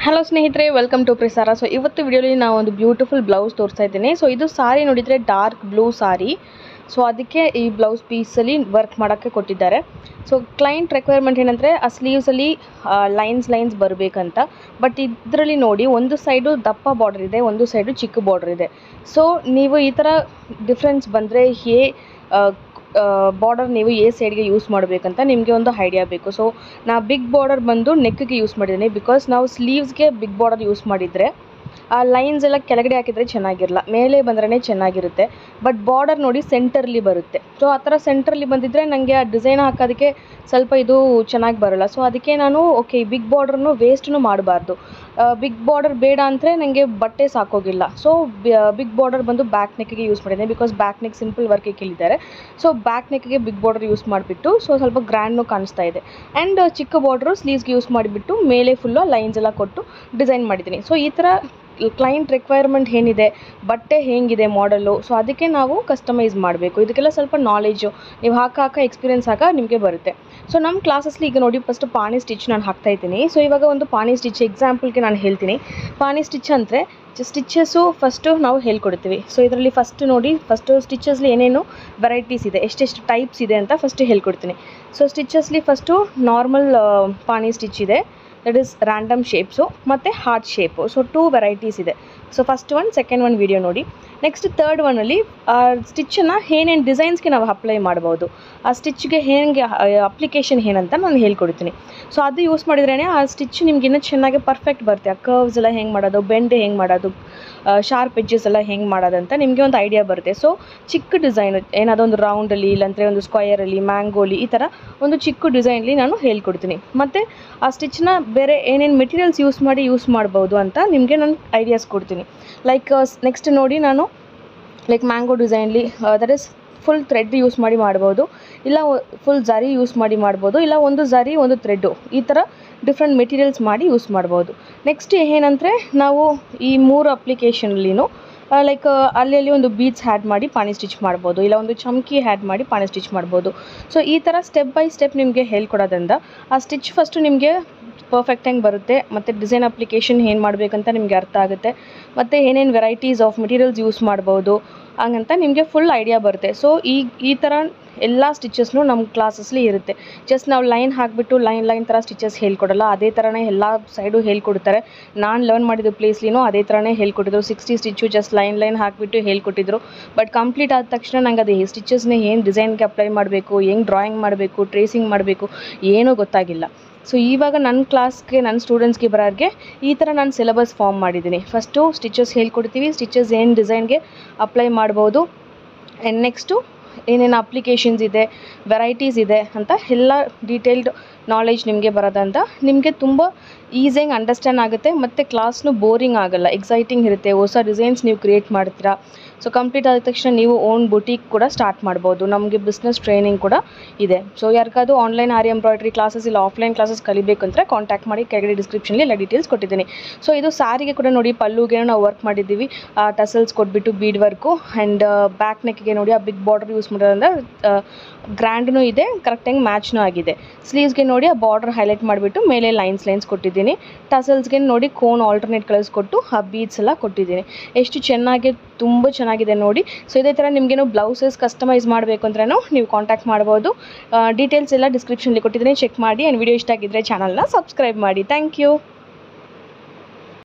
hello ಸ್ನೇಹಿತರೆ welcome to ಪ್ರಿಸಾರ so ಇವತ್ತು ವಿಡಿಯೋಲಿ ನಾವು ಒಂದು ಬ್ಯೂಟಿಫುಲ್ ಬ್ಲೌಸ್ ತೋರಿಸ್ತಾ ಇದ್ದೀನಿ ಸೊ ಇದು ಸಾರಿ ನೋಡಿದರೆ ಡಾರ್ಕ್ ಬ್ಲೂ ಸಾರಿ ಸೊ ಅದಕ್ಕೆ ಈ ಬ್ಲೌಸ್ ಪೀಸಲ್ಲಿ ವರ್ಕ್ ಮಾಡೋಕ್ಕೆ ಕೊಟ್ಟಿದ್ದಾರೆ ಸೊ ಕ್ಲೈಂಟ್ ರಿಕ್ವೈರ್ಮೆಂಟ್ ಏನಂದರೆ ಆ ಸ್ಲೀವ್ಸಲ್ಲಿ ಲೈನ್ಸ್ ಲೈನ್ಸ್ ಬರಬೇಕಂತ ಬಟ್ ಇದರಲ್ಲಿ ನೋಡಿ ಒಂದು ಸೈಡು ದಪ್ಪ ಬಾರ್ಡರ್ ಇದೆ ಒಂದು ಸೈಡು ಚಿಕ್ಕ ಬಾರ್ಡರ್ ಇದೆ ಸೊ ನೀವು ಈ ಥರ ಡಿಫ್ರೆನ್ಸ್ ಬಂದರೆ ಹೇ ಬಾರ್ಡರ್ ನೀವು ಎ ಸೈಡ್ಗೆ ಯೂಸ್ ಮಾಡಬೇಕಂತ ನಿಮಗೆ ಒಂದು ಐಡಿಯಾ ಬೇಕು ಸೊ ನಾ ಬಿಗ್ ಬಾರ್ಡರ್ ಬಂದು ನೆಕ್ಗೆ ಯೂಸ್ ಮಾಡಿದ್ದೀನಿ ಬಿಕಾಸ್ ನಾವು ಸ್ಲೀವ್ಸ್ಗೆ ಬಿಗ್ ಬಾರ್ಡರ್ ಯೂಸ್ ಮಾಡಿದರೆ ಆ ಲೈನ್ಸ್ ಎಲ್ಲ ಕೆಳಗಡೆ ಹಾಕಿದರೆ ಚೆನ್ನಾಗಿರಲ್ಲ ಮೇಲೆ ಬಂದ್ರೇ ಚೆನ್ನಾಗಿರುತ್ತೆ ಬಟ್ ಬಾರ್ಡರ್ ನೋಡಿ ಸೆಂಟರ್ಲಿ ಬರುತ್ತೆ ಸೊ ಆ ಥರ ಸೆಂಟ್ರಲ್ಲಿ ಬಂದಿದ್ದರೆ ನನಗೆ ಆ ಡಿಸೈನ್ ಹಾಕೋದಕ್ಕೆ ಸ್ವಲ್ಪ ಇದು ಚೆನ್ನಾಗಿ ಬರೋಲ್ಲ ಸೊ ಅದಕ್ಕೆ ನಾನು ಓಕೆ ಬಿಗ್ ಬಾರ್ಡ್ರನ್ನು ವೇಸ್ಟನ್ನು ಮಾಡಬಾರ್ದು ಬಿಗ್ ಬಾರ್ಡರ್ ಬೇಡ ಅಂದರೆ ನನಗೆ ಬಟ್ಟೆ ಸಾಕೋಗಿಲ್ಲ ಸೊ ಬಿಗ್ ಬಾರ್ಡರ್ ಬಂದು ಬ್ಯಾಕ್ ನೆಕ್ಗೆ ಯೂಸ್ ಮಾಡಿದ್ದೀನಿ ಬಿಕಾಸ್ ಬ್ಯಾಕ್ ನೆಕ್ ಸಿಂಪಲ್ ವರ್ಕಿಗೆ ಕೇಳಿದ್ದಾರೆ ಸೊ ಬ್ಯಾಕ್ ನೆಕ್ಗೆ ಬಿಗ್ ಬಾರ್ಡರ್ ಯೂಸ್ ಮಾಡಿಬಿಟ್ಟು ಸೊ ಸ್ವಲ್ಪ ಗ್ರ್ಯಾಂಡ್ನು ಕಾಣಿಸ್ತಾ ಇದೆ ಆ್ಯಂಡ್ ಚಿಕ್ಕ ಬಾರ್ಡ್ರು ಸ್ಲೀವ್ಸ್ಗೆ ಯೂಸ್ ಮಾಡಿಬಿಟ್ಟು ಮೇಲೆ ಫುಲ್ಲು ಲೈನ್ಸ್ ಎಲ್ಲ ಕೊಟ್ಟು ಡಿಸೈನ್ ಮಾಡಿದ್ದೀನಿ ಸೊ ಈ ಥರ ಕ್ಲೈಂಟ್ ರಿಕ್ವೈರ್ಮೆಂಟ್ ಏನಿದೆ ಬಟ್ಟೆ ಹೇಗಿದೆ ಮಾಡಲು ಸೊ ಅದಕ್ಕೆ ನಾವು ಕಸ್ಟಮೈಸ್ ಮಾಡಬೇಕು ಇದಕ್ಕೆಲ್ಲ ಸ್ವಲ್ಪ ನಾಲೆಜು ನೀವು ಹಾಕ ಹಾಕ ಎಕ್ಸ್ಪೀರಿಯನ್ಸ್ ಆಗ ನಿಮಗೆ ಬರುತ್ತೆ ಸೊ ನಮ್ಮ ಕ್ಲಾಸಸ್ಲಿ ಈಗ ನೋಡಿ ಫಸ್ಟ್ ಪಾಣಿ ಸ್ಟಿಚ್ ನಾನು ಹಾಕ್ತಾ ಇದ್ದೀನಿ ಸೊ ಇವಾಗ ಒಂದು ಪಾಣಿ ಸ್ಟಿಚ್ ಎಕ್ಸಾಂಪಲ್ಗೆ ನಾನು ಹೇಳ್ತೀನಿ ಪಾಣಿ ಸ್ಟಿಚ್ ಅಂದರೆ ಸ್ಟಿಚಸ್ಸು ಫಸ್ಟು ನಾವು ಹೇಳ್ಕೊಡ್ತೀವಿ ಸೊ ಇದರಲ್ಲಿ ಫಸ್ಟ್ ನೋಡಿ ಫಸ್ಟು ಸ್ಟಿಚಸ್ಲಿ ಏನೇನು ವೆರೈಟೀಸ್ ಇದೆ ಎಷ್ಟೆಷ್ಟು ಟೈಪ್ಸ್ ಇದೆ ಅಂತ ಫಸ್ಟ್ ಹೇಳ್ಕೊಡ್ತೀನಿ ಸೊ ಸ್ಟಿಚಸ್ಲಿ ಫಸ್ಟು ನಾರ್ಮಲ್ ಪಾಣಿ ಸ್ಟಿಚ್ ಇದೆ ದಟ್ ಈಸ್ ರ್ಯಾಂಡಮ್ ಶೇಪ್ಸು ಮತ್ತು heart shape so two varieties ಇದೆ so first one second one video ನೋಡಿ ನೆಕ್ಸ್ಟ್ ತರ್ಡ್ ಒನ್ನಲ್ಲಿ ಸ್ಟಿಚ್ಚನ್ನು ಏನೇನು ಡಿಸೈನ್ಸ್ಗೆ ನಾವು ಅಪ್ಲೈ ಮಾಡ್ಬೋದು ಆ ಸ್ಟಿಚ್ಗೆ ಹೇಗೆ ಅಪ್ಲಿಕೇಶನ್ ಏನಂತ ನಾನು ಹೇಳ್ಕೊಡ್ತೀನಿ ಸೊ ಅದು ಯೂಸ್ ಮಾಡಿದ್ರೇ ಆ ಸ್ಟಿಚ್ ನಿಮ್ಗೆ ಇನ್ನೂ ಚೆನ್ನಾಗಿ ಪರ್ಫೆಕ್ಟ್ ಬರುತ್ತೆ ಆ ಕರ್ವ್ಸ್ ಎಲ್ಲ ಹೆಂಗೆ ಮಾಡೋದು ಬೆಂಡ್ ಹೆಂಗೆ ಮಾಡೋದು ಶಾರ್ಪ್ ಎಡ್ಜಸ್ ಎಲ್ಲ ಹೆಂಗೆ ಮಾಡೋದಂತ ನಿಮಗೆ ಒಂದು ಐಡಿಯಾ ಬರುತ್ತೆ ಸೊ ಚಿಕ್ಕ ಡಿಸೈನ್ ಏನಾದರೂ ಒಂದು ರೌಂಡಲ್ಲಿ ಇಲ್ಲಾಂದರೆ ಒಂದು ಸ್ಕ್ವಯರಲ್ಲಿ ಮ್ಯಾಂಗೋಲಿ ಈ ಥರ ಒಂದು ಚಿಕ್ಕ ಡಿಸೈನ್ಲಿ ನಾನು ಹೇಳ್ಕೊಡ್ತೀನಿ ಮತ್ತು ಆ ಸ್ಟಿಚ್ನ ಬೇರೆ ಏನೇನು ಮೆಟೀರಿಯಲ್ಸ್ ಯೂಸ್ ಮಾಡಿ ಯೂಸ್ ಮಾಡ್ಬೋದು ಅಂತ ನಿಮಗೆ ನಾನು ಐಡಿಯಾಸ್ ಕೊಡ್ತೀನಿ ಲೈಕ್ ನೆಕ್ಸ್ಟ್ ನೋಡಿ ನಾನು ಲೈಕ್ ಮ್ಯಾಂಗೋ ಡಿಸೈನ್ಲಿ that is full thread use ಮಾಡಿ ಮಾಡ್ಬೋದು ಇಲ್ಲ ಫುಲ್ ಝರಿ ಯೂಸ್ ಮಾಡಿ ಮಾಡ್ಬೋದು ಇಲ್ಲ ಒಂದು ಝರಿ ಒಂದು ಥ್ರೆಡ್ಡು ಈ ಥರ ಡಿಫ್ರೆಂಟ್ ಮೆಟೀರಿಯಲ್ಸ್ ಮಾಡಿ ಯೂಸ್ ಮಾಡ್ಬೋದು ನೆಕ್ಸ್ಟ್ ಏನಂದರೆ ನಾವು ಈ ಮೂರು ಅಪ್ಲಿಕೇಶನ್ಲಿನೂ ಲೈಕ್ ಅಲ್ಲಿ ಅಲ್ಲಿ ಒಂದು ಬೀಡ್ಸ್ ಹ್ಯಾಡ್ ಮಾಡಿ ಪಾಣಿ ಸ್ಟಿಚ್ ಮಾಡ್ಬೋದು ಇಲ್ಲ ಒಂದು ಚಮಕಿ ಹ್ಯಾಡ್ ಮಾಡಿ ಪಾಣಿ ಸ್ಟಿಚ್ ಮಾಡ್ಬೋದು ಸೊ ಈ ಥರ ಸ್ಟೆಪ್ ಬೈ ಸ್ಟೆಪ್ ನಿಮಗೆ ಹೇಳ್ಕೊಡೋದ್ರಿಂದ ಆ ಸ್ಟಿಚ್ ಫಸ್ಟು ನಿಮಗೆ ಪರ್ಫೆಕ್ಟಾಗಿ ಬರುತ್ತೆ ಮತ್ತು ಡಿಸೈನ್ ಅಪ್ಲಿಕೇಶನ್ ಏನು ಮಾಡಬೇಕಂತ ನಿಮಗೆ ಅರ್ಥ ಆಗುತ್ತೆ ಮತ್ತು ಏನೇನು ವೆರೈಟೀಸ್ ಆಫ್ ಮೆಟೀರಿಯಲ್ಸ್ ಯೂಸ್ ಮಾಡ್ಬೋದು ಹಂಗಂತ ನಿಮಗೆ ಫುಲ್ ಐಡಿಯಾ ಬರುತ್ತೆ ಸೊ ಈ ಈ ಥರ ಎಲ್ಲ ಸ್ಟಿಚಸ್ನು ನಮ್ಮ ಕ್ಲಾಸಸ್ಲಿ ಇರುತ್ತೆ ಜಸ್ಟ್ ನಾವು ಲೈನ್ ಹಾಕಿಬಿಟ್ಟು ಲೈನ್ ಲೈನ್ ಥರ ಸ್ಟಿಚಸ್ ಹೇಳ್ಕೊಡಲ್ಲ ಅದೇ ಥರನೇ ಎಲ್ಲ ಸೈಡು ಹೇಳ್ಕೊಡ್ತಾರೆ ನಾನು ಲರ್ನ್ ಮಾಡಿದ ಪ್ಲೇಸ್ಲಿನೂ ಅದೇ ಥರನೇ ಹೇಳ್ಕೊಟ್ಟಿದ್ರು sixty stitch just line line ಹಾಕಿಬಿಟ್ಟು ಹೇಳ್ಕೊಟ್ಟಿದ್ರು ಬಟ್ ಕಂಪ್ಲೀಟ್ ಆದ ತಕ್ಷಣ ನಂಗೆ ಅದು ಸ್ಟಿಚಸ್ನ ಏನು ಡಿಸೈನ್ಗೆ ಅಪ್ಲೈ ಮಾಡಬೇಕು ಹೆಂಗೆ ಡ್ರಾಯಿಂಗ್ ಮಾಡಬೇಕು ಟ್ರೇಸಿಂಗ್ ಮಾಡಬೇಕು ಏನೂ ಗೊತ್ತಾಗಿಲ್ಲ ಸೊ ಇವಾಗ ನನ್ನ ಕ್ಲಾಸ್ಗೆ ನನ್ನ ಸ್ಟೂಡೆಂಟ್ಸ್ಗೆ ಬರೋರಿಗೆ ಈ ಥರ ನಾನು ಸಿಲೆಬಸ್ ಫಾರ್ಮ್ ಮಾಡಿದ್ದೀನಿ ಫಸ್ಟು ಸ್ಟಿಚಸ್ ಹೇಳ್ಕೊಡ್ತೀವಿ ಸ್ಟಿಚಸ್ ಏನು ಡಿಸೈನ್ಗೆ ಅಪ್ಲೈ ಮಾಡ್ಬೋದು ಆ್ಯಂಡ್ ನೆಕ್ಸ್ಟು ಏನೇನು ಅಪ್ಲಿಕೇಶನ್ಸ್ ಇದೆ ವೆರೈಟೀಸ್ ಇದೆ ಅಂತ ಎಲ್ಲ ಡೀಟೇಲ್ಡ್ ನಾಲೆಜ್ ನಿಮಗೆ ಬರೋದಂತ ನಿಮಗೆ ತುಂಬ ಈಸಿಯಾಗಿ ಅಂಡರ್ಸ್ಟ್ಯಾಂಡ್ ಆಗುತ್ತೆ ಮತ್ತು ಕ್ಲಾಸ್ನು ಬೋರಿಂಗ್ ಆಗೋಲ್ಲ ಎಕ್ಸೈಟಿಂಗ್ ಇರುತ್ತೆ ಹೊಸ ಡಿಸೈನ್ಸ್ ನೀವು ಕ್ರಿಯೇಟ್ ಮಾಡ್ತೀರಾ ಸೊ ಕಂಪ್ಲೀಟ್ ಆದ ತಕ್ಷಣ ನೀವು ಓನ್ ಬುಟೀಕ್ ಕೂಡ ಸ್ಟಾರ್ಟ್ ಮಾಡ್ಬೋದು ನಮಗೆ ಬಿಸ್ನೆಸ್ ಟ್ರೈನಿಂಗ್ ಕೂಡ ಇದೆ ಸೊ ಯಾರಿಗಾದ್ರು ಆನ್ಲೈನ್ ಆರಿ ಎಂಬ್ರಾಯ್ಡ್ರಿ ಕ್ಲಾಸಸ್ ಇಲ್ಲ ಆಫ್ಲೈನ್ ಕ್ಲಾಸಸ್ ಕಲಿಬೇಕಂದ್ರೆ ಕಾಂಟ್ಯಾಕ್ಟ್ ಮಾಡಿ ಕೆಳಗಡೆ ಡಿಸ್ಕ್ರಿಪ್ಷನಲ್ಲಿ ಎಲ್ಲ ಡೀಟೇಲ್ಸ್ ಕೊಟ್ಟಿದ್ದೀನಿ ಸೊ ಇದು ಸಾರಿಗೆ ಕೂಡ ನೋಡಿ ಪಲ್ಲುಗೆ ನಾವು ವರ್ಕ್ ಮಾಡಿದ್ದೀವಿ ಟಸಲ್ಸ್ ಕೊಟ್ಬಿಟ್ಟು ಬೀಡ್ ವರ್ಕು ಆ್ಯಂಡ್ ಬ್ಯಾಕ್ ನೆಕ್ಗೆ ನೋಡಿ ಆ ಬಿಗ್ ಬಾರ್ಡರ್ ಯೂಸ್ ಮಾಡೋದ್ರಿಂದ ಗ್ರ್ಯಾಂಡ್ನೂ ಇದೆ ಕರೆಕ್ಟಾಗಿ ಮ್ಯಾಚ್ನೂ ಆಗಿದೆ ಸ್ಲೀವ್ಸ್ಗೆ ನೋಡಿ ಆ ಬಾರ್ಡರ್ ಹೈಲೈಟ್ ಮಾಡಿಬಿಟ್ಟು ಮೇಲೆ ಲೈನ್ಸ್ ಲೈನ್ಸ್ ಕೊಟ್ಟಿದ್ದೀನಿ ಟಸಲ್ಸ್ಗೆ ನೋಡಿ ಕೋನ್ ಆಲ್ಟರ್ನೇಟ್ ಕಲರ್ಸ್ ಕೊಟ್ಟು ಆ ಬೀಡ್ಸ್ ಎಲ್ಲ ಕೊಟ್ಟಿದ್ದೀನಿ ಎಷ್ಟು ಚೆನ್ನಾಗಿ ತುಂಬ ಚೆನ್ನಾಗಿದೆ ನೋಡಿ ಸೊ ಇದೇ ಥರ ನಿಮಗೇನು ಬ್ಲೌಸಸ್ ಕಸ್ಟಮೈಸ್ ಮಾಡಬೇಕು ಅಂದ್ರೂ ನೀವು ಕಾಂಟ್ಯಾಕ್ಟ್ ಮಾಡ್ಬೋದು ಡೀಟೇಲ್ಸ್ ಎಲ್ಲ ಡಿಸ್ಕ್ರಿಪ್ಷನಲ್ಲಿ ಕೊಟ್ಟಿದ್ದೀನಿ ಚೆಕ್ ಮಾಡಿ ಆ್ಯಂಡ್ ವಿಡಿಯೋ ಇಷ್ಟ ಆಗಿದ್ದರೆ ಚಾನಲ್ನ ಸಬ್ಸ್ಕ್ರೈಬ್ ಮಾಡಿ ಥ್ಯಾಂಕ್ ಯು